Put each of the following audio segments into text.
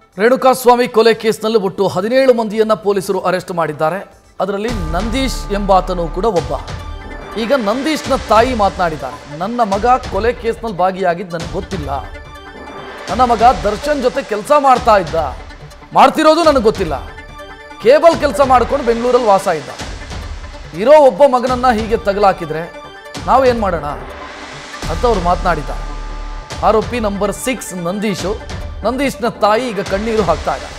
ರೇಣುಕಾಸ್ವಾಮಿ ಕೊಲೆ ಕೇಸ್ನಲ್ಲಿ ಒಟ್ಟು ಹದಿನೇಳು ಮಂದಿಯನ್ನ ಪೊಲೀಸರು ಅರೆಸ್ಟ್ ಮಾಡಿದ್ದಾರೆ ಅದರಲ್ಲಿ ನಂದೀಶ್ ಎಂಬಾತನು ಕೂಡ ಒಬ್ಬ ಈಗ ನಂದೀಶ್ನ ತಾಯಿ ಮಾತನಾಡಿದ್ದಾರೆ ನನ್ನ ಮಗ ಕೊಲೆ ಕೇಸ್ನಲ್ಲಿ ಭಾಗಿಯಾಗಿದ್ದು ನನಗೆ ಗೊತ್ತಿಲ್ಲ ನನ್ನ ಮಗ ದರ್ಶನ್ ಜೊತೆ ಕೆಲಸ ಮಾಡ್ತಾ ಇದ್ದ ಮಾಡ್ತಿರೋದು ನನಗೆ ಗೊತ್ತಿಲ್ಲ ಕೇಬಲ್ ಕೆಲಸ ಮಾಡ್ಕೊಂಡು ಬೆಂಗಳೂರಲ್ಲಿ ವಾಸ ಇದ್ದ ಇರೋ ಒಬ್ಬ ಮಗನನ್ನ ಹೀಗೆ ತಗಲಾಕಿದ್ರೆ ನಾವೇನು ಮಾಡೋಣ ಅಂತ ಅವ್ರು ಮಾತನಾಡಿದ್ದಾರೆ ಆರೋಪಿ ನಂಬರ್ ಸಿಕ್ಸ್ ನಂದೀಶು ನಂದೀಶ್ನ ತಾಯಿ ಈಗ ಕಣ್ಣೀರು ಹಾಕ್ತಾ ಇದ್ದಾರೆ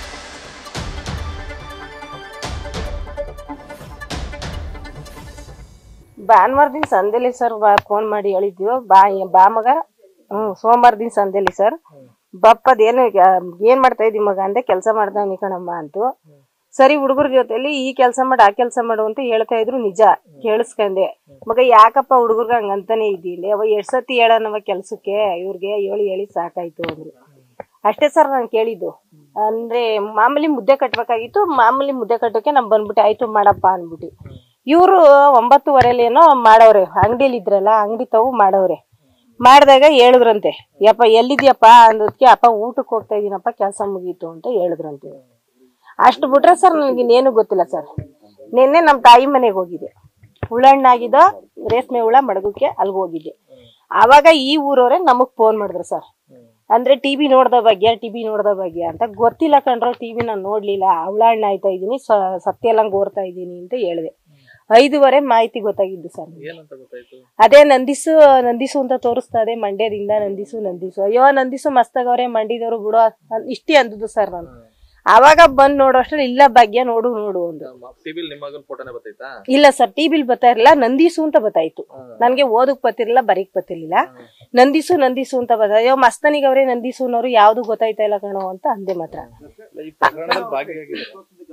ಭಾನುವಾರ ದಿನ ಸಂದೇಲಿ ಸರ್ ಫೋನ್ ಮಾಡಿ ಹೇಳಿದ್ವಿ ಬಾ ಬಾ ಮಗ ಹ್ಮ್ ಸೋಮವಾರ ದಿನ ಸಂದೇಲಿ ಸರ್ ಬಪ್ಪದೇನು ಏನ್ ಮಾಡ್ತಾ ಇದ್ದಿ ಮಗ ಅಂದೆ ಕೆಲಸ ಮಾಡ್ದವ್ನಿ ಕಣಮ್ಮ ಅಂತು ಸರಿ ಹುಡುಗರ ಜೊತೆಲಿ ಈ ಕೆಲಸ ಮಾಡು ಆ ಕೆಲಸ ಮಾಡು ಅಂತ ಹೇಳ್ತಾ ಇದ್ರು ನಿಜ ಕೇಳಿಸ್ಕೊಂಡೆ ಮಗ ಯಾಕಪ್ಪ ಹುಡುಗರ್ಗ ಹಂಗಂತಾನೆ ಇದ್ದೀನಿ ಅವ ಎಷ್ಟ್ ಸತಿ ಹೇಳನವ ಕೆಲ್ಸಕ್ಕೆ ಇವ್ರಿಗೆ ಹೇಳಿ ಹೇಳಿ ಸಾಕಾಯ್ತು ಅಂದ್ರು ಅಷ್ಟೇ ಸರ್ ನಾನು ಕೇಳಿದ್ದು ಅಂದ್ರೆ ಮಾಮೂಲಿ ಮುದ್ದೆ ಕಟ್ಬೇಕಾಗಿತ್ತು ಮಾಮೂಲಿ ಮುದ್ದೆ ಕಟ್ಟೋಕೆ ನಮ್ ಬಂದ್ಬಿಟ್ಟು ಆಯ್ತು ಮಾಡಪ್ಪ ಅಂದ್ಬಿಟ್ಟು ಇವರು ಒಂಬತ್ತುವರೆಲಿ ಏನೋ ಮಾಡವ್ರೆ ಅಂಗಡಿಲಿ ಇದ್ರಲ್ಲ ಅಂಗಡಿ ತಗೋ ಮಾಡವ್ರೆ ಮಾಡಿದಾಗ ಹೇಳಿದ್ರಂತೆ ಯಪ್ಪ ಎಲ್ಲಿದ್ಯಪ್ಪ ಅಂದದ್ಕೆ ಅಪ್ಪ ಊಟಕ್ಕೆ ಹೋಗ್ತಾ ಇದೀನಪ್ಪ ಕೆಲಸ ಮುಗೀತು ಅಂತ ಹೇಳಿದ್ರಂತೆ ಅಷ್ಟು ಬಿಟ್ರೆ ಸರ್ ನನಗೆ ಇನ್ನೇನು ಗೊತ್ತಿಲ್ಲ ಸರ್ ನಿನ್ನೆ ನಮ್ಮ ತಾಯಿ ಮನೆಗೆ ಹೋಗಿದ್ದೆ ಹುಳಣ್ಣಾಗಿದ್ದ ರೇಷ್ಮೆ ಹುಳ ಮಡಗಕ್ಕೆ ಅಲ್ಗೆ ಹೋಗಿದ್ದೆ ಆವಾಗ ಈ ಊರವ್ರೆ ನಮಗ್ ಫೋನ್ ಮಾಡಿದ್ರು ಸರ್ ಅಂದ್ರೆ ಟಿವಿ ನೋಡ್ದ ಬಗ್ಗೆ ಟಿವಿ ನೋಡ್ದ ಬಗ್ಗೆ ಅಂತ ಗೊತ್ತಿಲ್ಲ ಕಣ್ರೋ ಟಿವಿ ನಾನು ನೋಡ್ಲಿಲ್ಲ ಹುಳ ಹಣ್ಣು ಆಯ್ತಾ ಇದೀನಿ ಸತ್ಯಲಂಗ್ ಓರ್ತಾ ಇದೀನಿ ಅಂತ ಹೇಳಿದೆ ಐದುವರೆ ಮಾಹಿತಿ ಗೊತ್ತಾಗಿದ್ದು ಸರ್ ಅದೇ ನಂದಿಸು ನಂದಿಸು ಅಂತ ತೋರಿಸ್ತಾ ಇದೆ ಮಂಡ್ಯದಿಂದ ನಂದಿಸು ನಂದಿಸು ಅಯ್ಯೋ ನಂದಿಸು ಮಸ್ತಾಗವ್ರೆ ಮಂಡಿದವ್ರು ಬಿಡೋ ಅನ್- ಇಷ್ಟೇ ಅಂದದ್ದು ಸರ್ ನಾನು ಆವಾಗ ಬಂದ್ ನೋಡೋ ಅಷ್ಟ್ರಲ್ಲಿ ಇಲ್ಲ ಭಾಗ್ಯ ನೋಡು ನೋಡು ಒಂದು ಟಿವಿಲ್ ನಿಮ್ಮ ಮಗನ್ ಫೋಟೋನೇ ಬತ್ತೈತಾ ಇಲ್ಲ ಸರ್ ಟಿವಿಲ್ ಬರ್ತಾ ಇರಲಿಲ್ಲ ನಂದಿಸು ಅಂತ ಬತ್ತಾಯ್ತು ನನ್ಗೆ ಓದಕ್ ಬತ್ತಿರ್ಲಿಲ್ಲ ಬರೀಕ್ ಬತ್ತಿರ್ಲಿಲ್ಲ ನಂದಿಸು ನಂದಿಸು ಅಂತ ಬತ್ತ ಅಯ್ಯೋ ಮಸ್ತನಿಗೆ ಅವ್ರೆ ನಂದಿಸು ಅನ್ನೋರು ಯಾವ್ದು ಗೊತ್ತಾಯ್ತಾ ಇಲ್ಲ ಕಣೋ ಅಂತ ಅಂದೆ ಮಾತ್ರ ಈ ಪ್ರಕರಣದಲ್ಲಿ ಭಾಗಿಯಾಗಿದೆ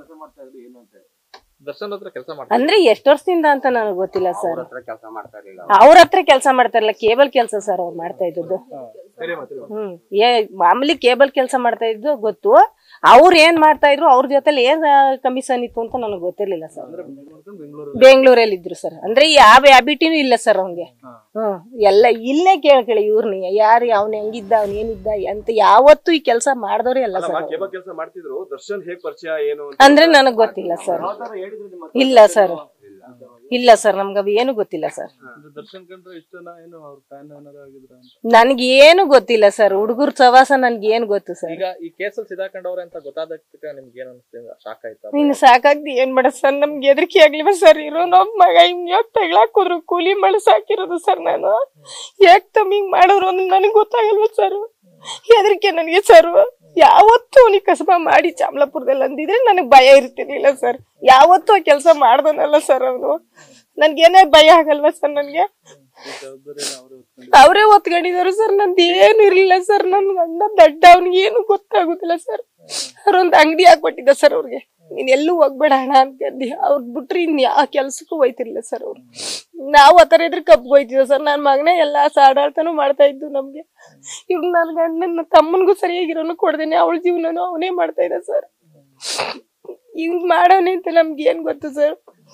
ದರ್ಶನ್ ಹತ್ರ ಕೆಲಸ ಮಾಡ್ತಾರೆ ಅಂದ್ರೆ ಎಷ್ಟ್ ವರ್ಷದಿಂದ ಅಂತ ನನಗೆ ಗೊತ್ತಿಲ್ಲ ಸರ್ ಕೆಲಸ ಮಾಡ್ತಾ ಇರ್ಲಿಲ್ಲ ಅವ್ರ ಹತ್ರ ಕೆಲಸ ಮಾಡ್ತಾರಲ್ಲ ಕೇಬಲ್ ಕೆಲಸ ಸರ್ ಅವ್ರು ಮಾಡ್ತಾ ಇದ್ದದ್ದು ಹ್ಮ್ ಏ ಮಾಮೂಲಿ ಕೇಬಲ್ ಕೆಲಸ ಮಾಡ್ತಾ ಇದ್ದು ಗೊತ್ತು ಅವ್ರು ಏನ್ ಮಾಡ್ತಾ ಇದ್ರು ಅವ್ರ ಜೊತೆಲಿ ಏನ್ ಕಮಿಷನ್ ಇತ್ತು ಅಂತ ನನಗೆ ಗೊತ್ತಿರ್ಲಿಲ್ಲ ಸರ್ ಬೆಂಗಳೂರಲ್ಲಿ ಇದ್ರು ಸರ್ ಅಂದ್ರೆ ಯಾವ ಹ್ಯಾಬಿಟಿನೂ ಇಲ್ಲ ಸರ್ ಅವ್ನಿಗೆ ಹ್ಮ್ ಎಲ್ಲ ಇಲ್ಲೇ ಕೇಳ್ಕೇಳಿ ಇವ್ರನ್ನ ಯಾರು ಅವ್ನ ಹೆಂಗಿದ್ದ ಅವ್ನ ಏನಿದ್ದ ಅಂತ ಯಾವತ್ತು ಈ ಕೆಲಸ ಮಾಡ್ದವ್ರೆ ಅಲ್ಲ ಸರ್ ಅವ್ರು. ಕೇಬಲ್ ಕೆಲಸ ಮಾಡ್ತಿದ್ರು ದರ್ಶನ್ ಹೇಗ್ ಪರಿಚಯ ಏನು ಅಂತ ಅಂದ್ರೆ ನನಗ್ ಗೊತ್ತಿಲ್ಲ ಸರ್ ಇಲ್ಲ ಸರ್ ಇಲ್ಲ ಸರ್ ನಮ್ಗೆ ಅವು ಏನು ಗೊತ್ತಿಲ್ಲ ಸರ್ ದರ್ಶನ್ ಕಂಡ್ರೆ ಇಷ್ಟನ ಏನು ಅವ್ರ ಫ್ಯಾನ್ ಏನಾರು ಆಗಿದ್ರ ಅಂತ ನನ್ಗೆ ಏನು ಗೊತ್ತಿಲ್ಲ ಸರ್ ಹುಡುಗರ್ ಸವಾಸ ನನ್ಗೆ ಏನ್ ಗೊತ್ತು ಸರ್ ಈಗ ಈ ಕೇಸಲ್ಲಿ ಸಿದಾಕೊಂಡವ್ರೆ ಅಂತ ಗೊತ್ತಾದಕ್ಕೆ ನಿಮ್ಗೆ ಏನ್ ಅನಿಸ್ತಿದೆ ಶಾಕ್ ಆಯ್ತಾ ನೀನು ಸಾಕಾಗ್ದಿ ಏನ್ ಮಾಡ ಸರ್ ನಮ್ಗೆ ಹೆದರಿಕೆ ಆಗ್ಲಿವ ಸರ್ ಇರೋ ನಮ್ ಮಗ ಹಿಂಗ್ ಯಾಕೆ ತಗ್ಲಾಕೋದ್ರು ಕೂಲಿ ಮಾಡಿ ಸಾಕಿರೋದು ಸರ್ ನಾನು ಯಾಕೆ ತಮ್ಮಿಂಗ್ ಮಾಡೋರು ಅಂತ ನನಗೆ ಗೊತ್ತಾಗಲ್ವ ಸರ್ ಹೆದರಿಕೆ ನನಗೆ ಸರ್ ಯಾವತ್ತೂ ಅವನಿಗೆ ಕಸಬ ಮಾಡಿ ಚಾಮಲಾಪುರದಲ್ಲಿ ಅಂದಿದ್ರೆ ನನಗೆ ಭಯ ಇರ್ತಿರ್ಲಿಲ್ಲ ಸರ್ ಯಾವತ್ತೂ ಆ ಕೆಲಸ ಮಾಡ್ದನಲ್ಲ ಸರ್ ಅವನು ನನ್ಗೇನೇ ಭಯ ಆಗಲ್ವಾ ಸರ್ ನನ್ಗೆ ಅವರೇ ಒತ್ಕೊಂಡಿದ್ರು ಸರ್ ನಂದು ಏನು ಇರ್ಲಿಲ್ಲ ಸರ್ ನನ್ ಗಂಡ ದಡ್ಡ ಅವ್ನಿಗೆ ಏನು ಗೊತ್ತಾಗುದಿಲ್ಲ ಸರ್ ಅವ್ರೊಂದು ಅಂಗಡಿ ಹಾಕೊಟ್ಟಿದ್ದ ಸರ್ ಅವ್ರಿಗೆ ನೀನ್ ಎಲ್ಲೂ ಹೋಗ್ಬೇಡ ಹಣ ಅನ್ಕಂದಿ ಅವ್ರ್ ಬಿಟ್ರಿ ಇನ್ ಯಾವ ಕೆಲ್ಸಕ್ಕೂ ಹೋಯ್ತಿರ್ಲಿಲ್ಲ ಸರ್ ಅವ್ರು ನಾವು ಆ ಥರ ಇದ್ರೆ ಕಬ್ಗೆ ಹೋಯ್ತಿದ್ದ ಸರ್ ನನ್ನ ಮಗನೇ ಎಲ್ಲಾ ಸಾಡಾಡ್ತಾನು ಮಾಡ್ತಾ ಇದ್ದು ನಮ್ಗೆ ಇವ್ ನನ್ನ ಗಂಡನ ತಮ್ಮನ್ಗೂ ಸರಿಯಾಗಿರೋನು ಕೊಡ್ದೇನೆ ಅವಳ ಜೀವನನು ಅವನೇ ಮಾಡ್ತಾ ಇದ್ದ ಸರ್ ಹಿಂಗ್ ಮಾಡೋನೆ ಅಂತ ನಮ್ಗೆ ಏನ್ ಗೊತ್ತು ಸರ್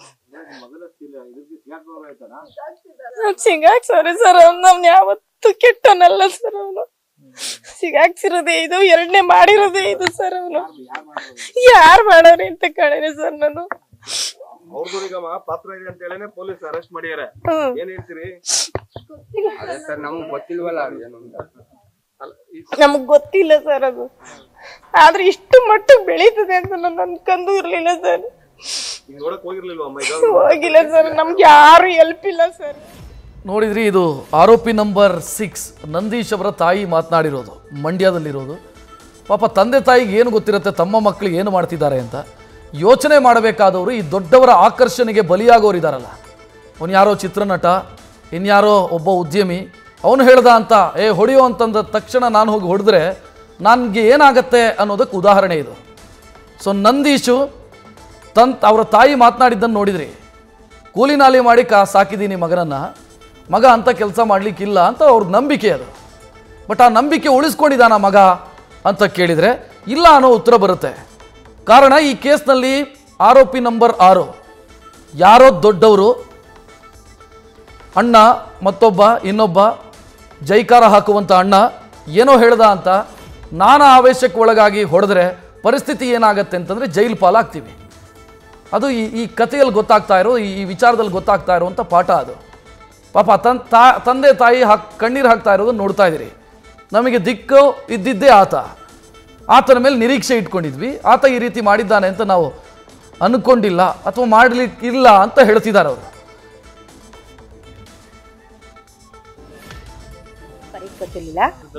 ಸಿಗಾಕ್ಸವ್ರೆ ಸರ್ ಅವ್ನು ನಮ್ನ ಯಾವತ್ತು ಕೆಟ್ಟನಲ್ಲ ಸರ್ ಅವನು ಸಿಗಾಕ್ಸಿರೋದೇ ಇದು ಎರಡನೇ ಮಾಡಿರೋದೇ ಇದು ಸರ್ ಅವನು ಯಾರ್ ಮಾಡೋರಿ ಅಂತ ಕಳೇನೆ ಸರ್ ನಾನು ಅವ್ರದ್ದು ಈಗ ಪಾತ್ರ ಇದೆ ಅಂತ ಹೇಳಿ ಪೊಲೀಸ್ ಅರೆಸ್ಟ್ ಮಾಡ್ಯಾರೆ ಹ್ಮ್ ಏನ್ ಹೇಳ್ತೀರಿ ಅದೇ ಸರ್ ನಮ್ಗೆ ಗೊತ್ತಿಲ್ವಲ್ಲ ಅದು ಏನು ಅಂತ ಅಲ್ಲ, ಈ ನಮಗ್ ಗೊತ್ತಿಲ್ಲ ಸರ್ ಅದು ಆದ್ರೆ ಇಷ್ಟು ಮಟ್ಟಿಗೆ ಬೆಳೀತದೆ ಅಂತ ನಾನು ಅನ್ಕೊಂಡು ಇರ್ಲಿಲ್ಲ ಸರ್ ಈಗ ನೋಡಕ್ ಹೋಗಿರ್ಲಿಲ್ವಾ ಅಮ್ಮ ಈಗ ಹೋಗಿಲ್ಲ ಸರ್ ನಮ್ಗೆ ಯಾರು ಹೆಲ್ಪ್ ಇಲ್ಲ ಸರ್ ನೋಡಿದ್ರಿ ಇದು ಆರೋಪಿ ನಂಬರ್ ಸಿಕ್ಸ್ ನಂದೀಶ್ ಅವರ ತಾಯಿ ಮಾತನಾಡಿರೋದು ಮಂಡ್ಯದಲ್ಲಿರೋದು ಪಾಪ ತಂದೆ ತಾಯಿಗೆ ಏನು ಗೊತ್ತಿರುತ್ತೆ ತಮ್ಮ ಮಕ್ಕಳಿಗೆ ಏನು ಮಾಡ್ತಿದ್ದಾರೆ ಅಂತ ಯೋಚನೆ ಮಾಡಬೇಕಾದವರು ಈ ದೊಡ್ಡವರ ಆಕರ್ಷಣೆಗೆ ಬಲಿಯಾಗೋರಿದಾರಲ್ಲ ಅವನು ಯಾರೋ ಚಿತ್ರನಟ ಇನ್ಯಾರೋ ಒಬ್ಬ ಉದ್ಯಮಿ ಅವನು ಹೇಳ್ದ ಅಂತ ಏ ಹೊಡೆಯೋ ಅಂತಂದ ತಕ್ಷಣ ನಾನು ಹೋಗಿ ಹೊಡೆದ್ರೆ ನನಗೆ ಏನಾಗತ್ತೆ ಅನ್ನೋದಕ್ಕೆ ಉದಾಹರಣೆ ಇದು ಸೊ ನಂದೀಶು ತನ್ ಅವರ ತಾಯಿ ಮಾತನಾಡಿದ್ದನ್ನು ನೋಡಿದ್ರಿ ಕೂಲಿ ನಾಲಿ ಮಾಡಿ ಕಾ ಸಾಕಿದ್ದೀನಿ ಮಗನನ್ನು ಮಗ ಅಂತ ಕೆಲಸ ಮಾಡಲಿಕ್ಕಿಲ್ಲ ಅಂತ ಅವ್ರ ನಂಬಿಕೆ ಅದು ಬಟ್ ಆ ನಂಬಿಕೆ ಉಳಿಸ್ಕೊಂಡಿದ್ದಾನ ಮಗ ಅಂತ ಕೇಳಿದರೆ ಇಲ್ಲ ಅನ್ನೋ ಉತ್ತರ ಬರುತ್ತೆ ಕಾರಣ ಈ ಕೇಸ್ನಲ್ಲಿ ಆರೋಪಿ ನಂಬರ್ ಆರು ಯಾರೋ ದೊಡ್ಡವರು ಅಣ್ಣ ಮತ್ತೊಬ್ಬ ಇನ್ನೊಬ್ಬ ಜೈಕಾರ ಹಾಕುವಂಥ ಅಣ್ಣ ಏನೋ ಹೇಳ್ದ ಅಂತ ನಾನಾ ಆವೇಶಕ್ಕೆ ಒಳಗಾಗಿ ಹೊಡೆದ್ರೆ ಪರಿಸ್ಥಿತಿ ಏನಾಗತ್ತೆ ಅಂತಂದರೆ ಜೈಲು ಪಾಲಾಗ್ತೀವಿ ಅದು ಈ ಈ ಕಥೆಯಲ್ಲಿ ಗೊತ್ತಾಗ್ತಾ ಇರೋ ಈ ಈ ವಿಚಾರದಲ್ಲಿ ಗೊತ್ತಾಗ್ತಾ ಇರುವಂಥ ಪಾಠ ಅದು ಪಾಪ ತನ್ ತಾ ತಂದೆ ತಾಯಿ ಹಾಕ್ ಕಣ್ಣೀರು ಹಾಕ್ತಾ ಇರೋದನ್ನ ನೋಡ್ತಾ ಇದ್ದೀರಿ ನಮಗೆ ದಿಕ್ಕು ಇದ್ದಿದ್ದೇ ಆತ ಆತನ ಮೇಲೆ ನಿರೀಕ್ಷೆ ಇಟ್ಕೊಂಡಿದ್ವಿ ಆತ ಈ ರೀತಿ ಮಾಡಿದ್ದಾನೆ ಅಂತ ನಾವು ಅನ್ಕೊಂಡಿಲ್ಲ ಅಥವಾ ಮಾಡಲಿಕ್ಕಿಲ್ಲ ಅಂತ ಹೇಳ್ತಿದ್ದಾರೆ ಅವರು ಗೊತ್ತಿಲ್ಲ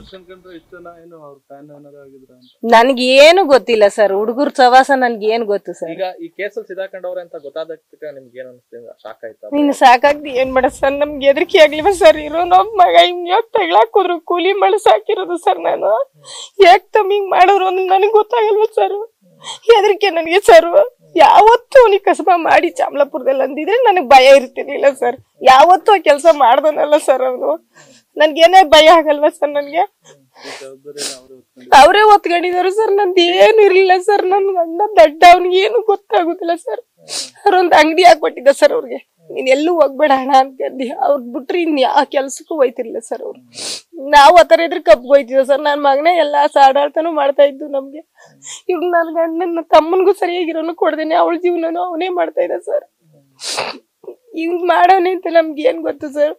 ನನ್ಗೇನು ಗೊತ್ತಿಲ್ಲ ಸರ್ ಹುಡುಗರ್ ಸವಾಸ ನನ್ಗೇನು ಗೊತ್ತು ಸರ್ ಈಗ ಈ ಕೇಸಲ್ಲಿ ಸಿದಾಕೊಂಡವ್ರೆ ಅಂತ ಗೊತ್ತಾದಕ್ಕೆ ನಿಮ್ಗೆ ಏನ್ ಅನಿಸ್ತಿದೆ ಶಾಕ್ ಆಯ್ತಾ ನೀನು ಸಾಕಾಗ್ದಿ ಏನ್ ಮಾಡ ಸರ್ ನಮ್ಗೆ ಹೆದರಿಕೆ ಆಗ್ಲಿವ ಸರ್ ಇರೋ ನಮ್ ಮಗ ಹಿಂಗ್ ಯಾಕೆ ತಗ್ಲಾಕ್ ಹೋದ್ರು ಕೂಲಿ ಮಾಡಿ ಸಾಕಿರೋದು ಸರ್ ನಾನು ಯಾಕೆ ತಮ್ಮ ಹಿಂಗ್ ಮಾಡೋರು ಅಂತ ನನಗೆ ಗೊತ್ತಾಗಲ್ವ ಸರ್ ಹೆದರಿಕೆ ನನಗೆ ಸರ್ ಯಾವತ್ತೂ ಅವನಿಗೆ ಕಸಬ ಮಾಡಿ ಚಾಮಲಾಪುರದಲ್ಲಿ ಅಂದಿದ್ರೆ ನನಗೆ ಭಯ ಇರ್ತಿರ್ಲಿಲ್ಲ ಸರ್ ಯಾವತ್ತೂ ಆ ಕೆಲಸ ಮಾಡ್ದನಲ್ಲ ಸರ್ ಅವನು ನನ್ಗೇನೇ ಭಯ ಆಗಲ್ವಾ ಸರ್ ನನ್ಗೆ ಅವರೇ ಒತ್ಕೊಂಡಿದ್ದಾರೆ ಸರ್ ನಂದು ಏನು ಇರ್ಲಿಲ್ಲ ಸರ್ ನನ್ ಗಂಡ ದಡ್ಡ ಅವ್ನಿಗೆ ಏನು ಗೊತ್ತಾಗುದಿಲ್ಲ ಸರ್ ಅವ್ರೊಂದು ಅಂಗಡಿ ಹಾಕ್ಬಿಟ್ಟಿದ್ದ ಸರ್ ಅವ್ರಿಗೆ ನೀನ್ ಎಲ್ಲೂ ಹೋಗ್ಬೇಡ ಹಣ ಅನ್ಕಂದಿ ಅವ್ರ್ ಬಿಟ್ರಿ ಇನ್ ಯಾವ ಕೆಲ್ಸಕ್ಕೂ ಹೋಯ್ತಿರ್ಲಿಲ್ಲ ಸರ್ ಅವ್ರು ನಾವು ಆತರ ಇದ್ರೆ ಕಬ್ಗೆ ಹೋಯ್ತಿದ್ದ ಸರ್ ನನ್ ಮಗನೇ ಎಲ್ಲಾ ಸಾಡಾಡ್ತಾನು ಮಾಡ್ತಾ ಇದ್ದು ನಮ್ಗೆ ಇವ್ ನನ್ ಗಂಡನ ತಮ್ಮನ್ಗೂ ಸರಿಯಾಗಿರೋನು ಕೊಡ್ದೇನೆ ಅವಳ ಜೀವನನು ಅವನೇ ಮಾಡ್ತಾ ಇದ್ದ ಸರ್ ಇವ್ ಮಾಡೋನೆ ಅಂತ ನಮ್ಗೆ ಏನ್ ಗೊತ್ತು ಸರ್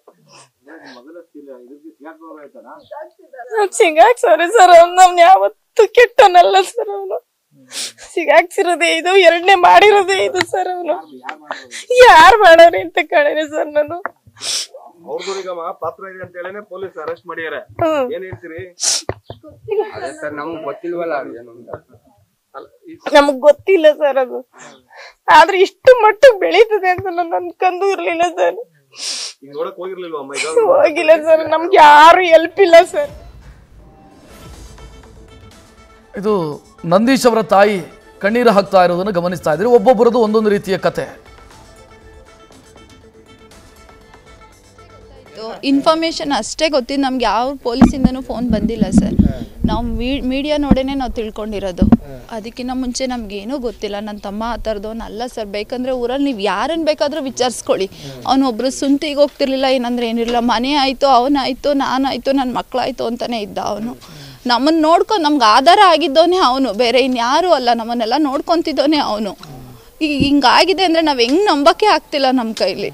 ಸಿಗಾಕ್ಸವ್ರೆ ಸರ್ ಅವ್ನು ನಮ್ನ ಯಾವತ್ತು ಕೆಟ್ಟನಲ್ಲ ಸರ್ ಅವನು ಸಿಗಾಕ್ಸಿರೋದೇ ಇದು ಎರಡನೇ ಮಾಡಿರೋದೇ ಇದು ಸರ್ ಅವನು ಯಾರ್ ಮಾಡೋರಿ ಅಂತ ಕಳೇನೆ ಸರ್ ನಾನು ಅವ್ರದ್ದು ಈಗಮ್ಮ ಪಾತ್ರ ಇದೆ ಅಂತ ಹೇಳೇನೆ ಪೊಲೀಸ್ ಅರೆಸ್ಟ್ ಮಾಡ್ಯಾರ ಹ್ಮ್. ಏನ್ ಹೇಳ್ತೀರಿ ಅದೇ ಸರ್ ನಮಗ್ ಗೊತ್ತಿಲ್ವಲ್ಲ ಅದು ಏನು ಅಂತ ನಮಗ್ ಗೊತ್ತಿಲ್ಲ ಸರ್ ಅದು ಆದ್ರೆ ಇಷ್ಟು ಮಟ್ಟಿಗೆ ಬೆಳೀತದೆ ಅಂತ ನಾನು ಅನ್ಕೊಂಡು ಇರ್ಲಿಲ್ಲ ಸರ್ ಈಗ ನೋಡಕ್ ಹೋಗಿರ್ಲಿಲ್ವಾ ಅಮ್ಮ ಈಗ ಹೋಗಿಲ್ಲ ಸರ್ ನಮ್ಗೆ ಯಾರು ಹೆಲ್ಪ್ ಇಲ್ಲ ಸರ್ ಇದು ನಂದೀಶ್ ಅವರ ತಾಯಿ ಕಣ್ಣೀರು ಹಾಕ್ತಾ ಇರೋದನ್ನು ಗಮನಿಸ್ತಾ ಇದ್ದೀರಿ ಒಬ್ಬೊಬ್ಬರದು ಒಂದೊಂದು ರೀತಿಯ ಕತೆ ಇನ್ಫಾರ್ಮೇಶನ್ ಅಷ್ಟೇ ಗೊತ್ತಿದ್ದು ನಮ್ಗೆ ಯಾವ ಪೊಲೀಸಿಂದನೂ ಫೋನ್ ಬಂದಿಲ್ಲ ಸರ್ ನಾವು ಮೀಡಿಯಾ ನೋಡೇನೆ ನಾವು ತಿಳ್ಕೊಂಡಿರೋದು ಅದಕ್ಕಿಂತ ಮುಂಚೆ ನಮಗೇನೂ ಗೊತ್ತಿಲ್ಲ ನನ್ನ ತಮ್ಮ ಆ ಥರದವನು ಅಲ್ಲ ಸರ್ ಬೇಕಂದ್ರೆ ಊರಲ್ಲಿ ನೀವು ಯಾರನ್ನು ಬೇಕಾದರೂ ವಿಚಾರಿಸ್ಕೊಳ್ಳಿ ಅವನೊಬ್ಬರು ಸುಂತಿಗೆ ಹೋಗ್ತಿರ್ಲಿಲ್ಲ ಏನಂದ್ರೆ ಏನಿರಲಿಲ್ಲ ಮನೆ ಆಯಿತು ಅವನಾಯಿತು ನಾನಾಯಿತು ನನ್ನ ಮಕ್ಕಳಾಯಿತು ಅಂತಲೇ ಇದ್ದ ಅವನು ನಮ್ಮನ್ನು ನೋಡ್ಕೊಂಡು ನಮ್ಗೆ ಆಧಾರ ಆಗಿದ್ದವನೇ ಅವನು ಬೇರೆ ಇನ್ಯಾರೂ ಅಲ್ಲ ನಮ್ಮನ್ನೆಲ್ಲ ನೋಡ್ಕೊತಿದ್ದವನೇ ಅವನು ಈಗ ಹಿಂಗಾಗಿದೆ ಅಂದರೆ ನಾವು ಹೆಂಗೆ ನಂಬಕ್ಕೆ ಆಗ್ತಿಲ್ಲ ನಮ್ಮ ಕೈಲಿ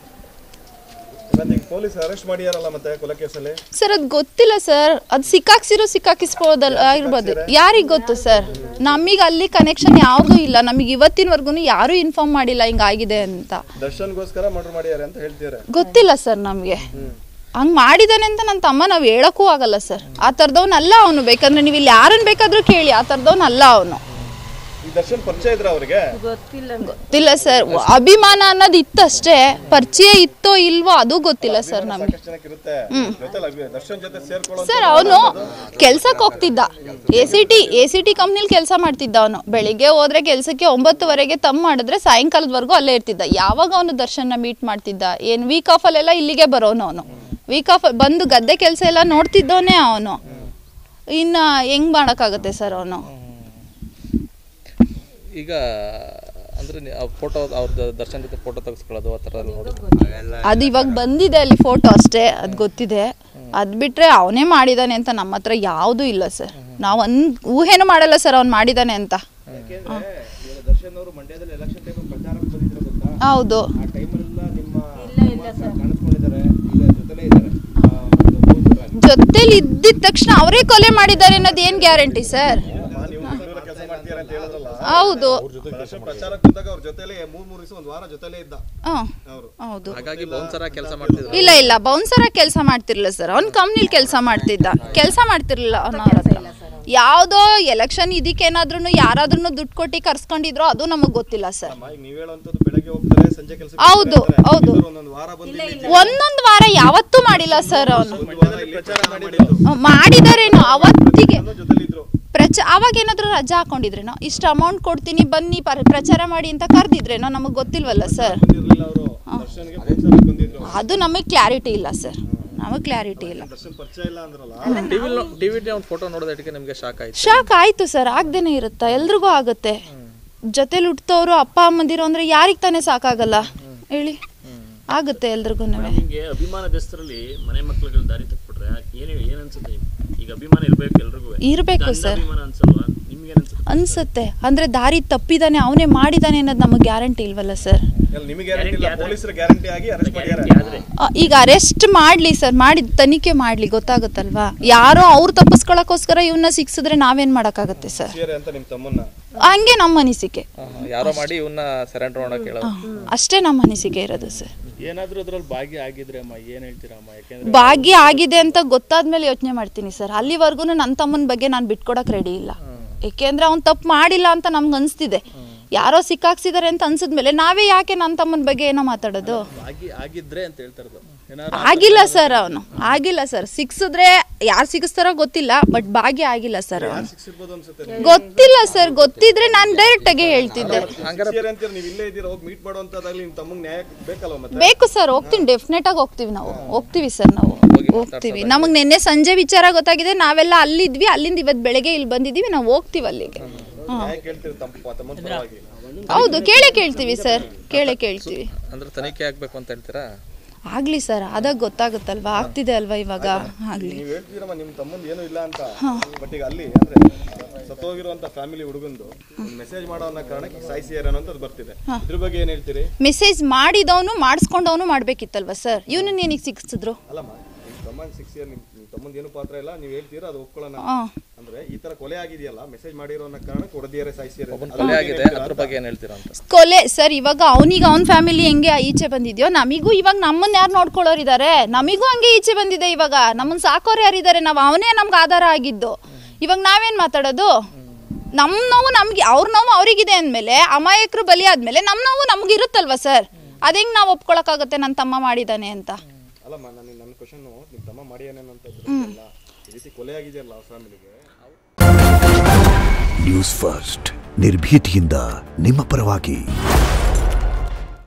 ಪೊಲೀಸ್ ಅರೆಸ್ಟ್ ಮಾಡ್ಯಾರಲ್ಲ ಮತ್ತೆ ಕೊಲೆ ಕೇಸಲ್ಲಿ ಸರ್ ಅದು ಗೊತ್ತಿಲ್ಲ ಸರ್ ಅದು ಸಿಕ್ಕಾಕ್ಸಿರೋ ಸಿಕ್ಕಾಕಿಸ್ಬೋದಲ್ಲ ಆಗಿರ್ಬೋದು ಯಾರಿಗೆ ಗೊತ್ತು ಸರ್ ನಮಗೆ ಅಲ್ಲಿ ಕನೆಕ್ಷನ್ ಯಾವ್ದು ಇಲ್ಲ ನಮಗೆ ಇವತ್ತಿನವರೆಗೂ ಯಾರೂ ಇನ್ಫಾರ್ಮ್ ಮಾಡಿಲ್ಲ ಹಿಂಗಾಗಿದೆ ಅಂತ ದರ್ಶನ್ಗೋಸ್ಕರ ಮರ್ಡರ್ ಮಾಡ್ಯಾರ ಅಂತ ಹೇಳ್ತೀರಾ ಗೊತ್ತಿಲ್ಲ ಸರ್ ನಮಗೆ ಹಂಗೆ ಮಾಡಿದಾನೆ ಅಂತ ನನ್ನ ತಮ್ಮ ನಾವು ಹೇಳಕ್ಕೂ ಆಗಲ್ಲ ಸರ್ ಆ ಥರದವ್ನಲ್ಲ ಅವನು ಬೇಕಂದ್ರೆ ನೀವು ಇಲ್ಲಿ ಯಾರನ್ನು ಬೇಕಾದರೂ ಕೇಳಿ ಆ ಥರದವ್ನಲ್ಲ ಅವನು ಈ ದರ್ಶನ್ ಪರಿಚಯ ಇದ್ರ ಅವ್ರಿಗೆ ಗೊತ್ತಿಲ್ಲ ಸರ್ ಅಭಿಮಾನ ಅನ್ನೋದು ಇತ್ತಷ್ಟೇ ಪರಿಚಯ ಇತ್ತೋ ಇಲ್ವೋ ಅದು ಗೊತ್ತಿಲ್ಲ ಸರ್ ನಮಗೆ ಜನಕ್ಕೆ ಇರುತ್ತೆ ಜೊತೆಲಿ ದರ್ಶನ್ ಜೊತೆ ಸೇರ್ಕೊಳ್ಳೋ ಸರ್ ಅವನು ಕೆಲ್ಸಕ್ಕೆ ಹೋಗ್ತಿದ್ದ A C T A C T ಕಂಪ್ನಿಲಿ ಕೆಲಸ ಮಾಡ್ತಿದ್ದ ಅವನು ಬೆಳಿಗ್ಗೆ ಹೋದ್ರೆ ಕೆಲಸಕ್ಕೆ ಒಂಬತ್ತುವರೆಗೆ ತಮ್ಮ ಮಾಡಿದ್ರೆ ಸಾಯಂಕಾಲದವರೆಗೂ ಅಲ್ಲೇ ಇರ್ತಿದ್ದ ಯಾವಾಗ ಅವನು ದರ್ಶನ ಮೀಟ್ ಮಾಡ್ತಿದ್ದ ಏನು ವೀಕ್ ಆಫಲ್ಲೆಲ್ಲ ಇಲ್ಲಿಗೆ ಬರೋನು ಅವನು ವೀಕ್ ಆಫ್ ಬಂದು ಗದ್ದೆ ಕೆಲಸ ಎಲ್ಲ ನೋಡ್ತಿದ್ದವನೇ ಅವನು ಇನ್ನು ಹೆಂಗ್ ಮಾಡೋಕ್ಕಾಗತ್ತೆ ಸರ್ ಅವನು ಈಗ ಅಂದ್ರೆ ಫೋಟೋ ಅವ್ರದ್ದು ದರ್ಶನ್ ಜೊತೆ ಫೋಟೋ ತೆಗೆಸ್ಕೊಳ್ಳೋದು ಆ ಥರ ಎಲ್ಲ ನೋಡಿ ಅದು ಇವಾಗ ಬಂದಿದೆ ಅಲ್ಲಿ ಫೋಟೋ ಅಷ್ಟೇ ಅದು ಗೊತ್ತಿದೆ ಅದು ಬಿಟ್ರೆ ಅವನೇ ಮಾಡಿದಾನೆ ಅಂತ ನಮ್ಮ ಹತ್ರ ಯಾವುದೂ ಇಲ್ಲ ಸರ್ ನಾವು ಒಂದು ಊಹೆನೂ ಮಾಡಲ್ಲ ಸರ್ ಅವ್ನು ಮಾಡಿದಾನೆ ಅಂತ ದರ್ಶನ್ ಅವರು ಮಂಡ್ಯದಲ್ಲಿ ಎಲೆಕ್ಷನ್ ಟೈಮ್ ಪ್ರಚಾರಕ್ಕೆ ಬಂದಿದ್ರು ಗೊತ್ತಾ ಹೌದು ಆ ಟೈಮಲ್ಲೆಲ್ಲ ನಿಮ್ಮ ಕಾಣಿಸ್ಕೊಂಡಿದ್ದಾರೆ ಈಗ ಜೊತೆಲೇ ಇದ್ದಾರೆ ಜೊತೆಲಿ ಇದ್ದಿದ ತಕ್ಷಣ ಅವರೇ ಕೊಲೆ ಮಾಡಿದ್ದಾರೆ ಅನ್ನೋದು ಏನ್ ಗ್ಯಾರಂಟಿ ಸರ್ ನೀವು ಕೆಲಸ ಮಾಡ್ತೀರಾ ಅಂತ ಹೇಳಿದ್ರಲ್ಲ ಹೌದು ದರ್ಶನ್ ಪ್ರಚಾರಕ್ಕೆ ಬಂದಾಗ ಅವ್ರ ಜೊತೆಲೆ ಮೂರ್ ಮೂರ್ ದಿವಸ ಒಂದ್ ವಾರ ಜೊತೆಲೇ ಇದ್ದ ಹ್ಮ್. ಅವರು ಹೌದು ಹಾಗಾಗಿ ಬೌನ್ಸರ ಕೆಲಸ ಮಾಡ್ತಿದ್ರು ಇಲ್ಲ ಇಲ್ಲ ಬೌನ್ಸರ ಕೆಲಸ ಮಾಡ್ತಿರ್ಲಿಲ್ಲ ಸರ್ ಅವ್ನ ಕಂಪ್ನಿಲಿ ಕೆಲಸ ಮಾಡ್ತಿದ್ದ ಕೆಲಸ ಮಾಡ್ತಿರ್ಲಿಲ್ಲ ಅವ್ನ ಅವ್ರ ಹತ್ರ ಯಾವುದೋ ಎಲೆಕ್ಷನ್ ಇದಕ್ಕೇನಾದ್ರೂ ಯಾರಾದ್ರೂ ದುಡ್ಡು ಕೊಟ್ಟು ಕರ್ಸ್ಕೊಂಡಿದ್ರೋ ಅದು ನಮಗೆ ಗೊತ್ತಿಲ್ಲ ಸರ್ ಈಗ ನೀವ್ ಹೇಳುವಂತದ್ದು ಬೆಳಗ್ಗೆ ಹೋಗ್ತಾರೆ ಸಂಜೆ ಕೆಲಸ ಹೌದು ಹೌದು ಒಂದೊಂದು ವಾರ ಬಂದು ಒಂದೊಂದು ವಾರ ಯಾವತ್ತೂ ಮಾಡಿಲ್ಲ ಸರ್ ಅವನು ಪ್ರಚಾರ ಮಾಡಿದ್ದು ಮಾಡಿದಾರೇನೋ ಅವತ್ತಿಗೆ ಜೊತೆಲಿ ಇದ್ರು ಪ್ರಚ ಅವಾಗ ಏನಾದ್ರು ರಜಾ ಹಾಕೊಂಡಿದ್ರೇನೋ ಇಷ್ಟು ಅಮೌಂಟ್ ಕೊಡ್ತೀನಿ ಬನ್ನಿ ಪರ- ಪ್ರಚಾರ ಮಾಡಿ ಅಂತ ಕರೆದಿದ್ರೇನೋ ನಮಗೆ ಗೊತ್ತಿಲ್ವಲ್ಲ ಸರ್ ಬಂದಿರ್ಲಿಲ್ಲ ಅವರು ದರ್ಶನ್ಗೆ ಪ್ರೋತ್ಸಾಹ ಬಂದಿದ್ರು ಅದು ನಮಗೆ ಕ್ಲಾರಿಟಿ ಇಲ್ಲ ಸರ್ ನಮಗೆ ಕ್ಲಾರಿಟಿ ಇಲ್ಲ ದರ್ಶನ್ ಪರಿಚಯ ಇಲ್ಲ ಅಂದ್ರಲ್ಲ ಟಿವಿ ಟಿವಿ ಒಂದು ಫೋಟೋ ನೋಡೋದಕ್ಕೆ ನಿಮಗೆ ಶಾಕ್ ಆಯ್ತು ಶಾಕ್ ಆಯ್ತು ಸರ್ ಆಗ್ದೇನೆ ಇರುತ್ತಾ ಎಲ್ರಿಗೂ ಆಗುತ್ತೆ ಜೊತೆಲಿ ಹುಟ್ಟೋರು ಅಪ್ಪ ಅಮ್ಮಂದಿರು ಅಂದ್ರೆ ಯಾರಿಗೆ ತಾನೇ ಸಾಕಾಗಲ್ಲ ಹೇಳಿ ಆಗುತ್ತೆ ಎಲ್ರಿಗೂ ನಿಮಗೆ ಅಭಿಮಾನದಸ್ತರಲ್ಲಿ ಮನೆ ಮಕ್ಕಳುಗಳು ದಾರಿ ತಪ್ಪಿಬಿಟ್ರೆ ಏನು ಏನು ಅನ್ಸುತ್ತೆ ನಿಮ್ಗೆ? ಈಗ ಅಭಿಮಾನ ಇರ್ಬೇಕು ಎಲ್ರಿಗೂ ಇರಬೇಕು ಸರ್ ಅಭಿಮಾನ ಅನ್ಸಲ್ವಾ ನಿಮ್ಗೆ ಅನ್ಸುತ್ತೆ ಅನ್ಸುತ್ತೆ ಅಂದ್ರೆ ದಾರಿ ತಪ್ಪಿದಾನೆ ಅವನೇ ಮಾಡಿದಾನೆ ಅನ್ನೋದು ನಮಗೆ ಗ್ಯಾರಂಟಿ ಇಲ್ವಲ್ಲ ಸರ್ ನಿಮಗೆ ಗ್ಯಾರಂಟಿ ಇಲ್ಲ ಪೊಲೀಸರು ಗ್ಯಾರಂಟಿ ಆಗಿ ಅರೆಸ್ಟ್ ಮಾಡಿದ್ದಾರೆ ಆ, ಈಗ ಅರೆಸ್ಟ್ ಮಾಡ್ಲಿ ಸರ್ ಮಾಡಿ ತನಿಖೆ ಮಾಡ್ಲಿ ಗೊತ್ತಾಗುತ್ತಲ್ವಾ ಯಾರೋ ಅವ್ರು ತಪ್ಪಿಸ್ಕೊಳಕ್ಕೋಸ್ಕರ ಇವನ್ನ ಸಿಕ್ಸಿದ್ರೆ ನಾವೇನ್ ಮಾಡಕ್ಕಾಗತ್ತೆ ಸರ್ ಸೇರೆ ಅಂತ ನಿಮ್ಮ ತಮ್ಮನ್ನ ಹಂಗೆ ನಮ್ಮ ಅನಿಸಿಕೆ ಹಾ, ಹಾ. ಯಾರೋ ಮಾಡಿ ಇವನ್ನ ಸರೆಂಡರ್ ಮಾಡಕ್ ಹೇಳೋದು ಅಷ್ಟೇ ನಮ್ಮ ಅನಿಸಿಕೆ ಇರೋದು ಸರ್ ಏನಾದ್ರೂ ಅದ್ರಲ್ಲಿ ಭಾಗ್ಯ ಆಗಿದ್ರೆ ಅಮ್ಮ ಏನ್ ಹೇಳ್ತೀರಾ ಅಮ್ಮ ಯಾಕೆಂದ್ರೆ ಭಾಗ್ಯ ಆಗಿದೆ ಅಂತ ಗೊತ್ತಾದ್ಮೇಲೆ ಯೋಚನೆ ಮಾಡ್ತೀನಿ ಸರ್ ಅಲ್ಲಿವರೆಗೂ ನನ್ನ ತಮ್ಮನ ಬಗ್ಗೆ ನಾನು ಬಿಟ್ಕೊಡಕ್ ರೆಡಿ ಇಲ್ಲ ಏಕೆಂದ್ರೆ ಅವ್ನು ತಪ್ಪು ಮಾಡಿಲ್ಲ ಅಂತ ನಮ್ಗೆ ಅನಿಸ್ತಿದೆ ಯಾರೋ ಸಿಕ್ಕಾಕ್ಸಿದಾರೆ ಅಂತ ಅನ್ಸಿದ್ಮೇಲೆ ನಾವೇ ಯಾಕೆ ನನ್ನ ತಮ್ಮನ ಬಗ್ಗೆ ಏನೋ ಮಾತಾಡೋದು ಆಗಿ ಆಗಿದ್ರೆ ಅಂತ ಹೇಳ್ತಾ ಇರೋದು ಏನಾದ್ರು ಆಗಿಲ್ಲ ಸರ್ ಅವನು ಆಗಿಲ್ಲ ಸರ್ ಸಿಕ್ಸಿದ್ರೆ ಯಾರು ಸಿಗಿಸ್ತಾರೋ ಗೊತ್ತಿಲ್ಲ ಬಟ್ ಭಾಗ್ಯ ಆಗಿಲ್ಲ ಸರ್ ಅವನು ಸಿಕ್ಸಿರ್ಬೋದು ಅನ್ಸುತ್ತೆ ಗೊತ್ತಿಲ್ಲ ಸರ್ ಗೊತ್ತಿದ್ರೆ ನಾನು ಡೈರೆಕ್ಟ್ ಆಗಿ ಹೇಳ್ತಿದ್ದೆ ಸೇರೆ ಅಂತೀರ ನೀವು ಇಲ್ಲೇ ಇದ್ದೀರಾ ಹೋಗಿ ಮೀಟ್ ಮಾಡುವಂತದಾಗ್ಲಿ ನಿಮ್ಮ ತಮ್ಮಂಗೆ ನ್ಯಾಯ ಬೇಕಲ್ವ ಮತ್ತೆ ಬೇಕು ಸರ್ ಹೋಗ್ತೀನಿ ಡೆಫಿನೆಟ್ ಆಗಿ ಹೋಗ್ತೀವಿ ನಾವು ಹೋಗ್ತೀವಿ ಸರ್ ನಾವು ಹೋಗ್ತೀವಿ ನಮಗೆ ನಿನ್ನೆ ಸಂಜೆ ವಿಚಾರ ಗೊತ್ತಾಗಿದೆ ನಾವೆಲ್ಲ ಅಲ್ಲಿದ್ವಿ ಅಲ್ಲಿಂದ ಇವತ್ತು ಬೆಳಗ್ಗೆ ಇಲ್ಲಿ ಬಂದಿದ್ದೀವಿ ನಾವು ಹೋಗ್ತೀವಿ ಅಲ್ಲಿಗೆ ನ್ಯಾಯ ಕೇಳ್ತೀರಿ ತಮ್ಮ ತಮ್ಮನ ಪರವಾಗಿ ಹೌದು ಕೇಳೇ ಕೇಳ್ತೀವಿ ಸರ್ ಕೇಳೇ ಕೇಳ್ತೀವಿ ಅಂದ್ರೆ ತನಿಖೆ ಆಗ್ಬೇಕು ಅಂತ ಹೇಳ್ತೀರಾ ಆಗ್ಲಿ ಸರ್ ಆದಾಗ ಗೊತ್ತಾಗುತ್ತಲ್ವಾ ಆಗ್ತಿದೆ ಅಲ್ವಾ ಇವಾಗ ಆಗ್ಲಿ ನೀವು ಹೇಳ್ತೀರಮ್ಮ ನಿಮ್ಮ ತಮ್ಮಂದು ಏನೂ ಇಲ್ಲ ಅಂತ ಬಟ್ ಈಗ ಅಲ್ಲಿ ಅಂದ್ರೆ ಸತ್ತೋಗಿರುವಂತ ಫ್ಯಾಮಿಲಿ ಹುಡುಗಂದು ಮೆಸೇಜ್ ಮಾಡೋ ಅನ್ನೋ ಕಾರಣಕ್ಕೆ ಸಾಯಿಸಿಯಾರ ಅನ್ನೋದು ಬರ್ತಿದೆ ಇದ್ರ ಬಗ್ಗೆ ಏನ್ ಹೇಳ್ತೀರಿ ಮೆಸೇಜ್ ಮಾಡಿದವನು ಮಾಡಿಸ್ಕೊಂಡವನು ಮಾಡ್ಬೇಕಿತ್ತಲ್ವಾ ಸರ್ ಇವನು ಏನಕ್ಕೆ ಸಿಕ್ಸಿದ್ರು ಅಲ್ಲಮ್ಮ ನಿಮ್ಮ ತಮ್ಮನ ಸಿಕ್ಸ್ ಇಯರ್ ನಿಮ್ಮ ತಮ್ಮಂದು ಏನು ಪಾತ್ರ ಇಲ್ಲ ನೀವು ಹೇಳ್ತೀರಾ ಅದು ಒಪ್ಕೊಳ್ಳೋಣ ಹಾಂ ಅಂದ್ರೆ ಈ ತರ ಕೊಲೆ ಆಗಿದೆಯಲ್ಲ ಮೆಸೇಜ್ ಮಾಡಿರೋ ಅನ್ನೋ ಕಾರಣಕ್ಕೆ ಹೊಡೆದಿಯಾರೆ ಸಾಯಿಸಿಯಾರೆ ಕೊಲೆ ಆಗಿದೆ ಅದ್ರ ಬಗ್ಗೆ ಏನ್ ಹೇಳ್ತೀರಾ ಅಂತ ಕೊಲೆ ಸರ್ ಇವಾಗ ಅವನಿಗೆ ಅವನ ಫ್ಯಾಮಿಲಿ ಹೆಂಗೆ ಈಚೆ ಬಂದಿದ್ಯೋ ನಮಿಗೂ ಇವಾಗ ನಮ್ಮನ್ನ ಯಾರು ನೋಡ್ಕೊಳ್ಳೋರು ಇದ್ದಾರೆ ನಮಿಗೂ ಹಂಗೆ ಈಚೆ ಬಂದಿದೆ ಇವಾಗ ನಮ್ಮನ್ನ ಸಾಕೋರು ಯಾರಿದ್ದಾರೆ ನಾವು ಅವನೇ ನಮ್ಗೆ ಆಧಾರ ಆಗಿದ್ದು ಇವಾಗ ನಾವೇನ್ ಮಾತಾಡೋದು ನಮ್ಮ ನೋವು ನಮ್ಗೆ ಅವ್ರ ನೋವು ಅವ್ರಿಗಿದೆ ಅಂದಮೇಲೆ ಅಮಾಯಕರು ಬಲಿ ಆದ್ಮೇಲೆ ನಮ್ಮ ನೋವು ನಮ್ಗೆ ಇರುತ್ತಲ್ವಾ ಸರ್ ಅದೇಂಗೆ ನಾವು ಒಪ್ಕೊಳಕ್ಕಾಗತ್ತೆ ನನ್ನ ತಮ್ಮ ಮಾಡಿದಾನೆ ಅಂತ ಅಲ್ಲಮ್ಮ ನನ್ನ ನನ್ನ ಕ್ವಶನ್ ನಿಮ್ಮ ತಮ್ಮ ಮಾಡಿ ಏನೇನಂತ ಈ ರೀತಿ ಕೊಲೆ ಆಗಿದೆಯಲ್ಲ ಫ್ಯಾಮಿಲಿಗೆ ನ್ಯೂಸ್ ಫಸ್ಟ್ ನಿರ್ಭೀತಿಯಿಂದ ನಿಮ್ಮ ಪರವಾಗಿ